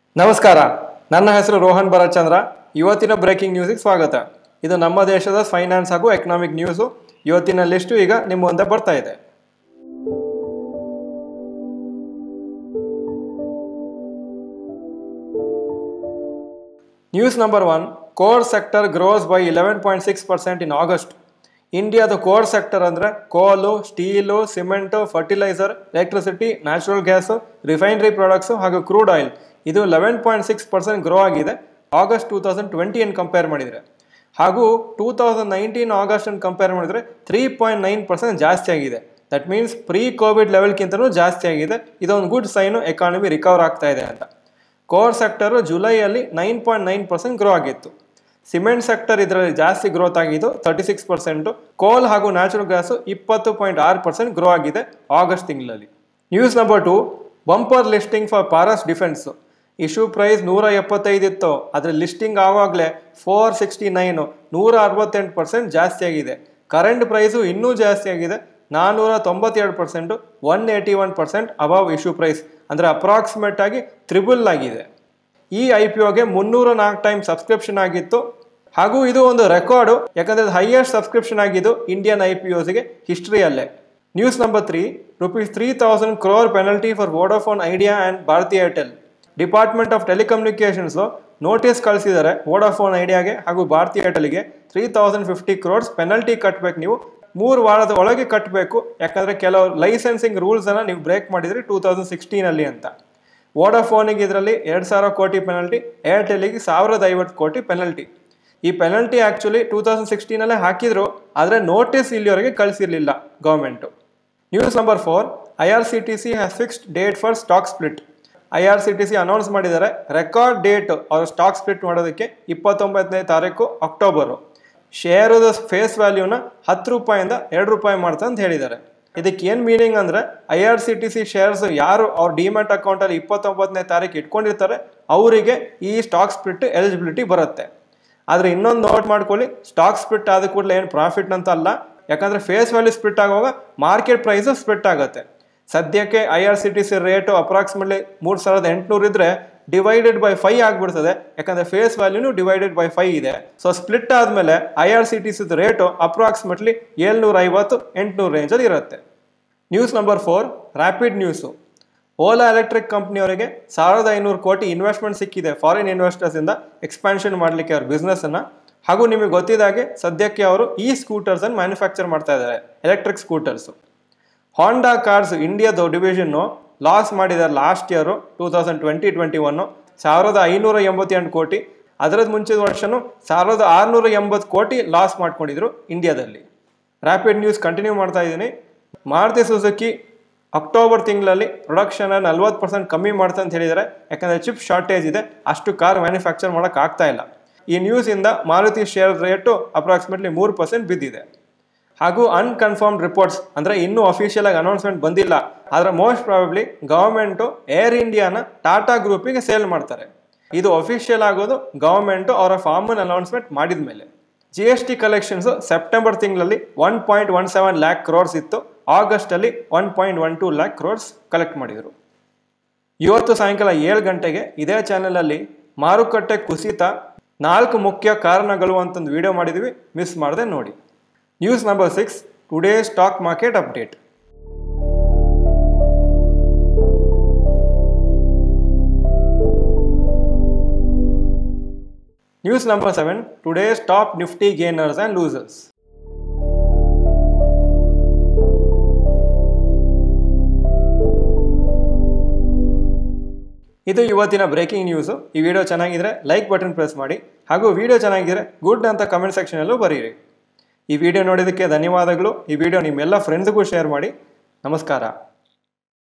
ನಮಸ್ಕಾರ ನನ್ನ ಹೆಸರು ರೋಹನ್ ಭರತ್ಚಂದ್ರ ಇವತ್ತಿನ ಬ್ರೇಕಿಂಗ್ ನ್ಯೂಸಿಗೆ ಸ್ವಾಗತ ಇದು ನಮ್ಮ ದೇಶದ ಫೈನಾನ್ಸ್ ಹಾಗೂ ಎಕನಾಮಿಕ್ ನ್ಯೂಸು ಇವತ್ತಿನ ಲಿಸ್ಟು ಈಗ ನಿಮ್ಮ ಮುಂದೆ ಬರ್ತಾ ಇದೆ news number one core sector grows by eleven point six percent in August ಇಂಡಿಯಾದ ಕೋರ್ ಸೆಕ್ಟರ್ ಅಂದರೆ coal steel cement fertiliser electricity natural gas refinery products ಹಾಗೂ ಕ್ರೂಡ್ ಆಯಿಲ್ ಇದು eleven point six percent grow ಆಗಿದೆ August two thousand ಟ್ವೆಂಟಿಯನ್ನು compare ಮಾಡಿದರೆ ಹಾಗೂ two thousand nineteen ಆಗಸ್ಟನ್ನು compare ಮಾಡಿದರೆ ತ್ರೀ ಪಾಯಿಂಟ್ ನೈನ್ ಪರ್ಸೆಂಟ್ ಜಾಸ್ತಿ ಆಗಿದೆ ದಟ್ ಮೀನ್ಸ್ ಪ್ರೀ ಕೋವಿಡ್ ಲೆವೆಲ್ಗಿಂತಲೂ ಜಾಸ್ತಿ ಆಗಿದೆ ಇದೊಂದು ಗುಡ್ ಸೈನು ಎಕಾನಮಿ ರಿಕವರ್ ಆಗ್ತಾ ಇದೆ ಅಂತ ಕೋರ್ ಸೆಕ್ಟರು ಜುಲೈಯಲ್ಲಿ nine point nine percent grow ಆಗಿತ್ತು ಸಿಮೆಂಟ್ ಸೆಕ್ಟರ್ ಇದರಲ್ಲಿ ಜಾಸ್ತಿ ಗ್ರೋತ್ ಆಗಿದ್ದು ತರ್ಟಿ ಸಿಕ್ಸ್ ಪರ್ಸೆಂಟು ಕೋಲ್ ಹಾಗೂ ನ್ಯಾಚುರಲ್ ಗ್ಯಾಸು ಇಪ್ಪತ್ತು ಪಾಯಿಂಟ್ ಆರು ಪರ್ಸೆಂಟ್ ಗ್ರೋ ಆಗಿದೆ ಆಗಸ್ಟ್ ತಿಂಗಳಲ್ಲಿ news number two bumper listing for Paras defence issue price ನೂರ ಎಪ್ಪತ್ತೈದು ಇತ್ತು ಅದ್ರ ಲಿಸ್ಟಿಂಗ್ ಆವಾಗಲೇ ಫೋರ್ ಸಿಕ್ಸ್ಟಿ ನೈನು ನೂರ ಅರವತ್ತೆಂಟು ಪರ್ಸೆಂಟ್ ಜಾಸ್ತಿ ಆಗಿದೆ ಕರೆಂಟ್ ಪ್ರೈಸು ಇನ್ನೂ ಜಾಸ್ತಿ ಆಗಿದೆ ನಾನ್ನೂರ ತೊಂಬತ್ತೆರಡು percent one eighty one percent above issue price ಅಂದರೆ ಅಪ್ರಾಕ್ಸಿಮೇಟ್ ಆಗಿ ತ್ರಿಬಲ್ ಆಗಿದೆ ಈ ಐ ಪಿ ಒಗೆ ಮುನ್ನೂರ ನಾಲ್ಕು ಟೈಮ್ ಸಬ್ಸ್ಕ್ರಿಪ್ಷನ್ ಆಗಿತ್ತು ಹಾಗೂ ಇದು ಒಂದು ರೆಕಾರ್ಡು ಯಾಕಂದರೆ ಹೈಯೆಸ್ಟ್ ಸಬ್ಸ್ಕ್ರಿಪ್ಷನ್ ಆಗಿದ್ದು ಇಂಡಿಯನ್ ಐ ಪಿ ಒಸ್ಗೆ ಹಿಸ್ಟ್ರಿಯಲ್ಲೇ news number three rupees three thousand crore penalty for Vodafone Idea and Bharti Airtel department of telecommunications notice ಕಳಿಸಿದ್ದಾರೆ ವೋಡಾಫೋನ್ ಐಡಿಯಾಗೆ ಹಾಗೂ ಭಾರತಿ ಏರ್ಟೆಲ್ಗೆ three thousand fifty crores penalty ಕಟ್ಟಬೇಕು ನೀವು ಮೂರು ವಾರದ ಒಳಗೆ ಕಟ್ಟಬೇಕು ಯಾಕಂದರೆ ಕೆಲವು ಲೈಸೆನ್ಸಿಂಗ್ ರೂಲ್ಸನ್ನು ನೀವು ಬ್ರೇಕ್ ಮಾಡಿದ್ರಿ ಟೂ ತೌಸಂಡ್ ಸಿಕ್ಸ್ಟೀನಲ್ಲಿ ಅಂತ ವೋಡಾಫೋನಿಗೆ ಇದರಲ್ಲಿ ಎರಡು ಸಾವಿರ ಕೋಟಿ ಪೆನಲ್ಟಿ ಏರ್ಟೆಲಿಗೆ ಸಾವಿರದ ಐವತ್ತು ಕೋಟಿ ಪೆನಲ್ಟಿ ಈ ಪೆನಲ್ಟಿ ಆ್ಯಕ್ಚುಲಿ ಟೂ ತೌಸಂಡ್ ಸಿಕ್ಸ್ಟೀನಲ್ಲೇ ಹಾಕಿದ್ರು ಆದರೆ ನೋಟಿಸ್ ಇಲ್ಲಿವರೆಗೆ ಕಳಿಸಿರಲಿಲ್ಲ government news number four I R C T C has fixed date for stock split I R C T C announce ಮಾಡಿದ್ದಾರೆ ರೆಕಾರ್ಡ್ ಡೇಟ್ ಅವ್ರ ಸ್ಟಾಕ್ ಸ್ಪ್ಲಿಟ್ ಮಾಡೋದಕ್ಕೆ ಇಪ್ಪತ್ತೊಂಬತ್ತನೇ ತಾರೀಕು ಅಕ್ಟೋಬರು ಶೇರದ ಫೇಸ್ ವ್ಯಾಲ್ಯೂನ ಹತ್ತು ರೂಪಾಯಿಂದ ಎರಡು ರೂಪಾಯಿ ಮಾಡ್ತಾ ಅಂತ ಹೇಳಿದ್ದಾರೆ ಇದಕ್ಕೆ ಏನು ಮೀನಿಂಗ್ ಅಂದರೆ I R C T C shares ಯಾರು ಅವ್ರ ಡಿಮ್ಯಾಟ್ ಅಕೌಂಟಲ್ಲಿ ಇಪ್ಪತ್ತೊಂಬತ್ತನೇ ತಾರೀಕು ಇಟ್ಕೊಂಡಿರ್ತಾರೆ ಅವರಿಗೆ ಈ ಸ್ಟಾಕ್ ಸ್ಪ್ಲಿಟ್ ಎಲಿಜಿಬಿಲಿಟಿ ಬರುತ್ತೆ ಆದರೆ ಇನ್ನೊಂದು ನೋಟ್ ಮಾಡ್ಕೊಳ್ಳಿ ಸ್ಟಾಕ್ ಸ್ಪ್ಲಿಟ್ ಆದ ಕೂಡಲೇ ಏನು ಪ್ರಾಫಿಟ್ ಅಂತ ಅಲ್ಲ ಯಾಕಂದರೆ ಫೇಸ್ ವ್ಯಾಲ್ಯೂ ಸ್ಪ್ಲಿಟ್ ಆಗುವಾಗ ಮಾರ್ಕೆಟ್ ಪ್ರೈಸು ಸ್ಪ್ಲಿಟ್ ಆಗುತ್ತೆ ಸದ್ಯಕ್ಕೆ I R C T C rate approximately ಮೂರು ಸಾವಿರದ ಎಂಟುನೂರು ಇದ್ದರೆ ಡಿವೈಡೆಡ್ ಬೈ ಫೈ ಆಗಿಬಿಡ್ತದೆ ಯಾಕಂದರೆ ಫೇಸ್ ವ್ಯಾಲ್ಯೂನು ಡಿವೈಡೆಡ್ ಬೈ ಫೈ ಇದೆ ಸೊ ಸ್ಪ್ಲಿಟ್ ಆದಮೇಲೆ ಐ ಆರ್ ಸಿ ಟಿ ಸಿದ ರೇಟು ಅಪ್ರಾಕ್ಸಿಮೇಟ್ಲಿ ಏಳ್ನೂರ ಐವತ್ತು ಎಂಟುನೂರು ರೇಂಜಲ್ಲಿ ಇರುತ್ತೆ news number four rapid news Ola electric ಕಂಪ್ನಿಯವರಿಗೆ ಸಾವಿರದ ಐನೂರು ಕೋಟಿ ಇನ್ವೆಸ್ಟ್ಮೆಂಟ್ ಸಿಕ್ಕಿದೆ ಫಾರಿನ್ ಇನ್ವೆಸ್ಟರ್ಸಿಂದ ಎಕ್ಸ್ಪಾನ್ಷನ್ ಮಾಡಲಿಕ್ಕೆ ಅವ್ರ ಬಿಸ್ನೆಸ್ಸನ್ನು ಹಾಗೂ ನಿಮಗೆ ಗೊತ್ತಿದ್ದಾಗೆ ಸದ್ಯಕ್ಕೆ ಅವರು ಈ ಸ್ಕೂಟರ್ಸನ್ನು ಮ್ಯಾನುಫ್ಯಾಕ್ಚರ್ ಮಾಡ್ತಾ ಇದ್ದಾರೆ ಎಲೆಕ್ಟ್ರಿಕ್ ಸ್ಕೂಟರ್ಸು ಹಾಂಡಾ ಕಾರ್ಸ್ ಇಂಡಿಯಾದ ಡಿವಿಷನ್ನು ಲಾಸ್ ಮಾಡಿದ್ದಾರೆ last year two thousand twenty twenty ಒನ್ನು ಸಾವಿರದ ಐನೂರ ಎಂಬತ್ತೆಂಟು ಕೋಟಿ ಅದರದ್ದು ಮುಂಚಿನ ವರ್ಷನೂ ಸಾವಿರದ ಆರುನೂರ ಎಂಬತ್ತು ಕೋಟಿ ಲಾಸ್ ಮಾಡ್ಕೊಂಡಿದ್ರು ಇಂಡಿಯಾದಲ್ಲಿ ರ್ಯಾಪಿಡ್ ನ್ಯೂಸ್ ಕಂಟಿನ್ಯೂ ಮಾಡ್ತಾ ಇದ್ದೀನಿ ಮಾರುತಿ ಸುಜುಕಿ ಅಕ್ಟೋಬರ್ ತಿಂಗಳಲ್ಲಿ ಪ್ರೊಡಕ್ಷನ್ ನಲ್ವತ್ತು ಪರ್ಸೆಂಟ್ ಕಮ್ಮಿ ಮಾಡ್ತಾ ಅಂತ ಹೇಳಿದ್ದಾರೆ ಯಾಕಂದರೆ ಚಿಪ್ ಶಾರ್ಟೇಜ್ ಇದೆ ಅಷ್ಟು ಕಾರ್ ಮ್ಯಾನುಫ್ಯಾಕ್ಚರ್ ಮಾಡೋಕೆ ಆಗ್ತಾ ಇಲ್ಲ ಈ ನ್ಯೂಸಿಂದ ಮಾರುತಿ ಶೇರ್ ರೇಟು ಅಪ್ರಾಕ್ಸಿಮೇಟ್ಲಿ ಮೂರು ಪರ್ಸೆಂಟ್ ಬಿದ್ದಿದೆ ಹಾಗೂ ಅನ್ಕನ್ಫರ್ಮ್ಡ್ ರಿಪೋರ್ಟ್ಸ್ ಅಂದರೆ ಇನ್ನೂ ಅಫಿಷಿಯಲ್ ಆಗಿ ಅನೌನ್ಸ್ಮೆಂಟ್ ಬಂದಿಲ್ಲ ಆದರೆ ಮೋಸ್ಟ್ ಪ್ರಾಬಬ್ಲಿ ಗವರ್ಮೆಂಟು ಏರ್ ಇಂಡಿಯಾನ ಟಾಟಾ ಗ್ರೂಪಿಗೆ ಸೇಲ್ ಮಾಡ್ತಾರೆ ಇದು ಅಫಿಷಿಯಲ್ ಆಗೋದು ಗವರ್ಮೆಂಟು ಅವರ ಫಾರ್ಮನ್ ಅನೌನ್ಸ್ಮೆಂಟ್ ಮಾಡಿದ ಮೇಲೆ G S T collections September ತಿಂಗಳಲ್ಲಿ one point one seven lakh crores ಇತ್ತು ಆಗಸ್ಟಲ್ಲಿ one point one two lakh crores collect ಮಾಡಿದರು ಇವತ್ತು ಸಾಯಂಕಾಲ ಏಳು ಗಂಟೆಗೆ ಇದೇ ಚಾನಲಲ್ಲಿ ಮಾರುಕಟ್ಟೆ ಕುಸಿತ ನಾಲ್ಕು ಮುಖ್ಯ ಕಾರಣಗಳು ಅಂತಂದು ವಿಡಿಯೋ ಮಾಡಿದ್ವಿ ಮಿಸ್ ಮಾಡದೆ ನೋಡಿ news number six today stock market update news number seven today stop Nifty gainers and losers ಇದು ಇವತ್ತಿನ ಬ್ರೇಕಿಂಗ್ ನ್ಯೂಸು ಈ ವಿಡಿಯೋ ಚೆನ್ನಾಗಿದ್ರೆ ಲೈಕ್ ಬಟನ್ ಪ್ರೆಸ್ ಮಾಡಿ ಹಾಗೂ ವಿಡಿಯೋ ಚೆನ್ನಾಗಿದ್ರೆ ಗುಡ್ ಅಂತ ಕಮೆಂಟ್ ಸೆಕ್ಷನಲ್ಲೂ ಬರೀರಿ ಈ ವಿಡಿಯೋ ನೋಡಿದ್ದಕ್ಕೆ ಧನ್ಯವಾದಗಳು ಈ ವಿಡಿಯೋ ನಿಮ್ಮೆಲ್ಲ ಫ್ರೆಂಡ್ಸ್ಗೂ ಶೇರ್ ಮಾಡಿ ನಮಸ್ಕಾರ